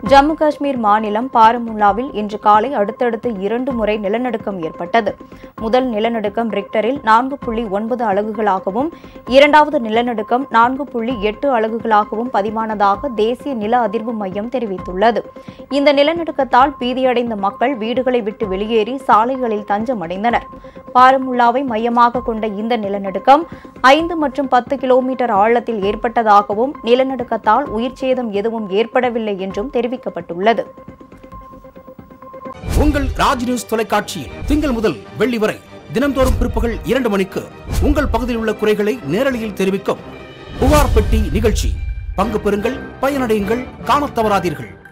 ஜம்மு காஷ்மீர் மாநிலம் பாரமுல்லாவில் இன்று காலை அடுத்தடுத்து இரண்டு முறை நிலநடுக்கம் ஏற்பட்டது முதல் நிலநடுக்கம் ரிக்டரில் நான்கு புள்ளி ஒன்பது அலகுகளாகவும் இரண்டாவது நிலநடுக்கம் நான்கு புள்ளி எட்டு அலகுகளாகவும் பதிவானதாக தேசிய நில அதிர்வு மையம் தெரிவித்துள்ளது இந்த நிலநடுக்கத்தால் பீதியடைந்த மக்கள் வீடுகளை விட்டு வெளியேறி சாலைகளில் தஞ்சமடைந்தனர் பாரமுல்லாவை மையமாக கொண்ட இந்த நிலநடுக்கம் ஐந்து மற்றும் பத்து கிலோமீட்டர் ஆழத்தில் ஏற்பட்டதாகவும் நிலநடுக்கத்தால் உயிர்ச்சேதம் எதுவும் ஏற்படவில்லை என்றும் தெரிவிக்கப்பட்டுள்ளது உங்கள் ராஜ் நியூஸ் தொலைக்காட்சியில் திங்கள் முதல் வெள்ளி வரை தினம்தோறும் பிற்பகல் இரண்டு மணிக்கு உங்கள் பகுதியில் உள்ள குறைகளை நேரலையில் தெரிவிக்கும் புகார் பெட்டி நிகழ்ச்சி பங்கு பெறுங்கள் பயனடையுங்கள் காணத் தவறாதீர்கள்